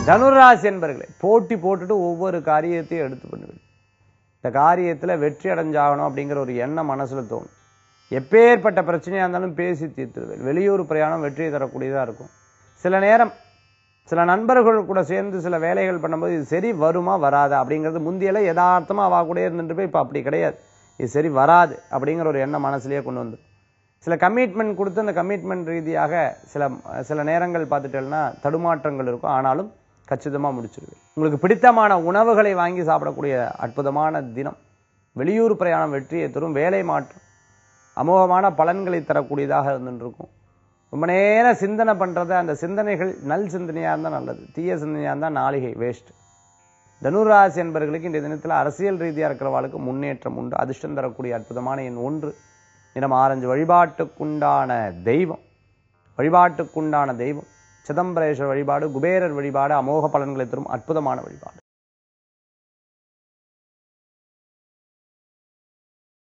தனுராசி என்பர்களே போட்டி போட்டுட்டு ஒவ்வொரு காரியத்தையும் எடுத்து பண்ணுவீங்க இந்த காரியத்தில் வெற்றி அடைஞ்சாகணும் அப்படிங்கிற ஒரு எண்ணம் மனசுல தோணும் எப்பேற்பட்ட பிரச்சனையாக இருந்தாலும் பேசி தீர்த்துடுவேன் வெளியூர் பிரயாணம் வெற்றியை தரக்கூடியதாக இருக்கும் சில நேரம் சில நண்பர்கள் கூட சேர்ந்து சில வேலைகள் பண்ணும்போது இது சரி வருமா வராதா அப்படிங்கிறது முந்தியெல்லாம் யதார்த்தமாக அவா கூட இருந்துட்டு போய் இப்போ அப்படி கிடையாது இது சரி வராது அப்படிங்கிற ஒரு எண்ணம் மனசுலயே கொண்டு வந்து சில கமிட்மெண்ட் கொடுத்து அந்த கமிட்மெண்ட் ரீதியாக சில சில நேரங்கள் பார்த்துட்டேன்னா தடுமாற்றங்கள் இருக்கும் ஆனாலும் கச்சிதமாக முடிச்சிருவேன் உங்களுக்கு பிடித்தமான உணவுகளை வாங்கி சாப்பிடக்கூடிய அற்புதமான தினம் வெளியூர் பிரயாணம் வெற்றியை தரும் வேலை மாற்றம் அமோகமான பலன்களை தரக்கூடியதாக இருந்துட்டு இருக்கும் ரொம்ப நேரம் சிந்தனை பண்ணுறது அந்த சிந்தனைகள் நல் சிந்தனையாக இருந்தால் நல்லது தீய சிந்தனையாக இருந்தால் நாளிகை வேஸ்ட் தனுராசி என்பவர்களுக்கு இந்த தினத்தில் அரசியல் ரீதியாக இருக்கிறவாளுக்கு முன்னேற்றம் உண்டு அதிர்ஷ்டம் தரக்கூடிய அற்புதமான எண் ஒன்று நிறம் ஆரஞ்சு வழிபாட்டுக்குண்டான தெய்வம் வழிபாட்டுக்குண்டான தெய்வம் சிதம்பரேஸ்வரர் வழிபாடு குபேரர் வழிபாடு அமோக பலன்களை தரும் அற்புதமான வழிபாடு